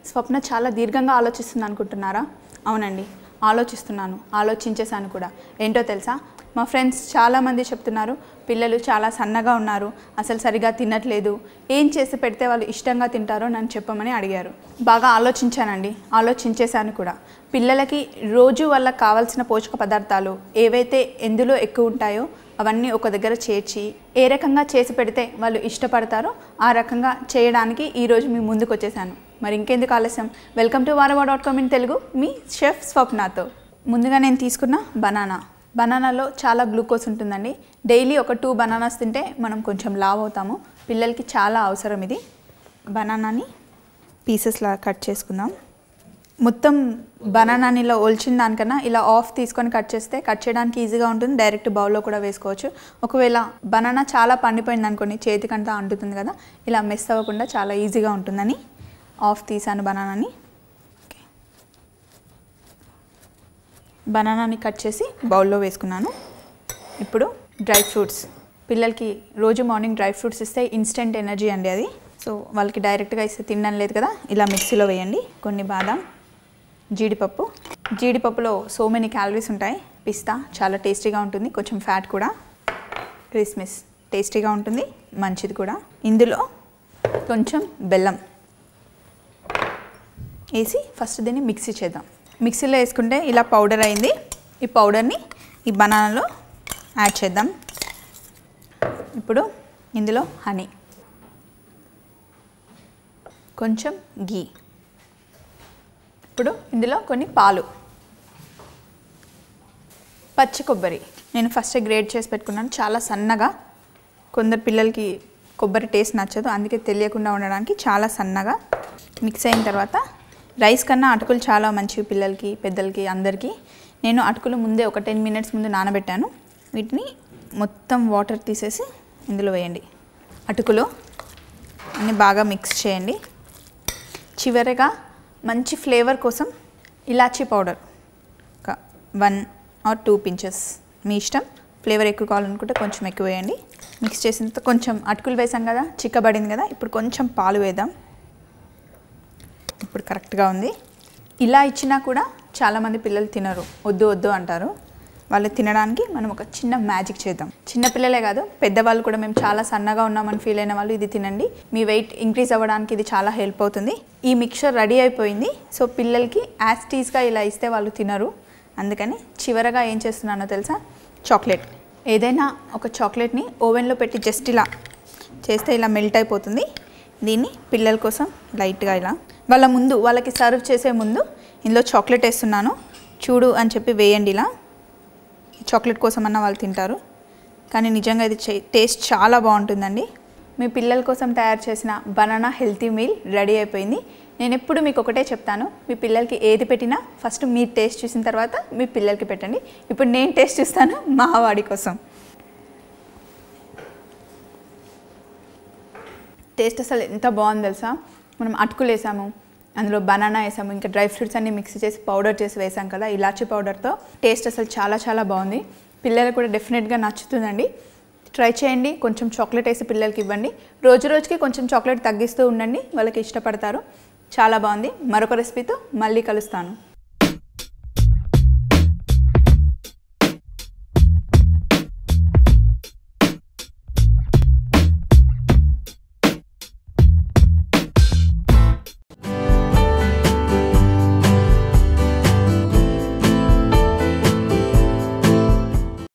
స్వప్న చాలా దీర్ఘంగా ఆలోచిస్తుంది అనుకుంటున్నారా అవునండి ఆలోచిస్తున్నాను ఆలోచించేశాను కూడా ఏంటో తెలుసా మా ఫ్రెండ్స్ చాలామంది చెప్తున్నారు పిల్లలు చాలా సన్నగా ఉన్నారు అసలు సరిగా తినట్లేదు ఏం చేసి పెడితే వాళ్ళు ఇష్టంగా తింటారో నన్ను చెప్పమని అడిగారు బాగా ఆలోచించానండి ఆలోచించేశాను కూడా పిల్లలకి రోజు వాళ్ళకి కావాల్సిన పోషక పదార్థాలు ఏవైతే ఎందులో ఎక్కువ ఉంటాయో అవన్నీ ఒక దగ్గర చేర్చి ఏ రకంగా చేసి పెడితే వాళ్ళు ఇష్టపడతారో ఆ రకంగా చేయడానికి ఈరోజు మీ ముందుకు వచ్చేసాను మరి ఇంకెందుకు ఆలస్యం welcome to Vahrehvah dot com in Telugu మీ షెఫ్ స్వప్నాతో ముందుగా నేను తీసుకున్న బనానా బనానాలో చాలా గ్లూకోజ్ ఉంటుందండి డైలీ ఒక టూ బనానాస్ తింటే మనం కొంచెం లావ్ అవుతాము పిల్లలకి చాలా అవసరం ఇది బనానాని పీసెస్లా కట్ చేసుకుందాం మొత్తం బనానాని ఇలా ఒలిచిన దానికన్నా ఇలా ఆఫ్ తీసుకొని కట్ చేస్తే కట్ చేయడానికి ఈజీగా ఉంటుంది డైరెక్ట్ బౌల్లో కూడా వేసుకోవచ్చు ఒకవేళ బనానా చాలా పండిపోయింది అనుకోండి చేతికంతా అంటుతుంది కదా ఇలా మెస్ అవ్వకుండా చాలా ఈజీగా ఉంటుందని ఆఫ్ తీసాను బనానాని ఓకే. బనానాని కట్ చేసి బౌల్లో వేసుకున్నాను ఇప్పుడు డ్రై ఫ్రూట్స్ పిల్లలకి రోజు మార్నింగ్ డ్రై ఫ్రూట్స్ ఇస్తే ఇన్స్టెంట్ ఎనర్జీ అండి అది సో వాళ్ళకి డైరెక్ట్గా ఇస్తే తినడం లేదు కదా ఇలా మిక్సీలో వేయండి కొన్ని బాదం జీడిపప్పు జీడిపప్పులో సో మెనీ క్యాలరీస్ ఉంటాయి పిస్తా చాలా టేస్టీగా ఉంటుంది కొంచెం ఫ్యాట్ కూడా క్రిస్మిస్ టేస్టీగా ఉంటుంది మంచిది కూడా ఇందులో కొంచెం బెల్లం వేసి ఫస్ట్ దీన్ని మిక్సీ చేద్దాం మిక్సీలో వేసుకుంటే ఇలా పౌడర్ అయింది ఈ పౌడర్ని ఈ బనానాలో యాడ్ చేద్దాం ఇప్పుడు ఇందులో హనీ కొంచెం గీ ఇప్పుడు ఇందులో కొన్ని పాలు పచ్చి కొబ్బరి నేను ఫస్ట్ గ్రేడ్ చేసి పెట్టుకున్నాను చాలా సన్నగా కొందరు పిల్లలకి కొబ్బరి టేస్ట్ నచ్చదు అందుకే తెలియకుండా ఉండడానికి చాలా సన్నగా మిక్స్ అయిన తర్వాత రైస్ కన్నా అటుకులు చాలా మంచివి పిల్లలకి పెద్దలకి అందరికీ నేను అటుకులు ముందే ఒక టెన్ మినిట్స్ ముందు నానబెట్టాను వీటిని మొత్తం వాటర్ తీసేసి ఇందులో వేయండి అటుకులు అన్ని బాగా మిక్స్ చేయండి చివరిగా మంచి ఫ్లేవర్ కోసం ఇలాచీ పౌడర్ ఒక వన్ ఆర్ టూ పించెస్ మీ ఇష్టం ఫ్లేవర్ ఎక్కువ కావాలనుకుంటే కొంచెం ఎక్కువ వేయండి మిక్స్ చేసిన తర్వాత కొంచెం అటుకులు వేసాం కదా చిక్కబడింది కదా ఇప్పుడు కొంచెం పాలు వేద్దాం ఇప్పుడు కరెక్ట్గా ఉంది ఇలా ఇచ్చినా కూడా చాలామంది పిల్లలు తినరు వద్దు వద్దు అంటారు వాళ్ళు తినడానికి మనం ఒక చిన్న మ్యాజిక్ చేద్దాం చిన్న పిల్లలే కాదు పెద్దవాళ్ళు కూడా మేము చాలా సన్నగా ఉన్నామని ఫీల్ అయిన వాళ్ళు ఇది తినండి మీ వెయిట్ ఇంక్రీజ్ అవ్వడానికి ఇది చాలా హెల్ప్ అవుతుంది ఈ మిక్చర్ రెడీ అయిపోయింది సో పిల్లలకి యాస్టీస్గా ఇలా ఇస్తే వాళ్ళు తినరు అందుకని చివరగా ఏం చేస్తున్నానో తెలుసా చాక్లెట్ ఏదైనా ఒక చాక్లెట్ని ఓవెన్లో పెట్టి జస్ట్ ఇలా చేస్తే ఇలా మెల్ట్ అయిపోతుంది దీన్ని పిల్లల కోసం లైట్గా ఇలా వాళ్ళ ముందు వాళ్ళకి సర్వ్ చేసే ముందు ఇందులో చాక్లెట్ వేస్తున్నాను చూడు అని చెప్పి వేయండి ఇలా చాక్లెట్ కోసం అన్న వాళ్ళు తింటారు కానీ నిజంగా ఇది చే- టేస్ట్ చాలా బాగుంటుందండి మీ పిల్లల కోసం తయారు చేసిన బనానా హెల్తీ మీల్ రెడీ అయిపోయింది నేను ఎప్పుడు మీకు ఒకటే చెప్తాను మీ పిల్లలకి ఏది పెట్టినా ఫస్ట్ మీరు టేస్ట్ చూసిన తర్వాత మీ పిల్లలకి పెట్టండి ఇప్పుడు నేను టేస్ట్ చూస్తాను మా వాడి కోసం టేస్ట్ అసలు ఎంత బాగుంది తెలుసా మనం అటుకులు వేసాము అందులో బనానా వేసాము ఇంకా డ్రై ఫ్రూట్స్ అన్ని మిక్స్ చేసి పౌడర్ చేసి వేసాం కదా ఇలాచీ పౌడర్తో టేస్ట్ అసలు చాలా చాలా బాగుంది పిల్లలకు కూడా డెఫినెట్గా నచ్చుతుందండి ట్రై చేయండి కొంచెం చాక్లెట్ వేసి పిల్లలకి ఇవ్వండి రోజు రోజుకి కొంచెం చాక్లెట్ తగ్గిస్తూ ఉండండి వాళ్ళకి ఇష్టపడతారు చాలా బాగుంది మరొక రెసిపీతో మళ్ళీ కలుస్తాను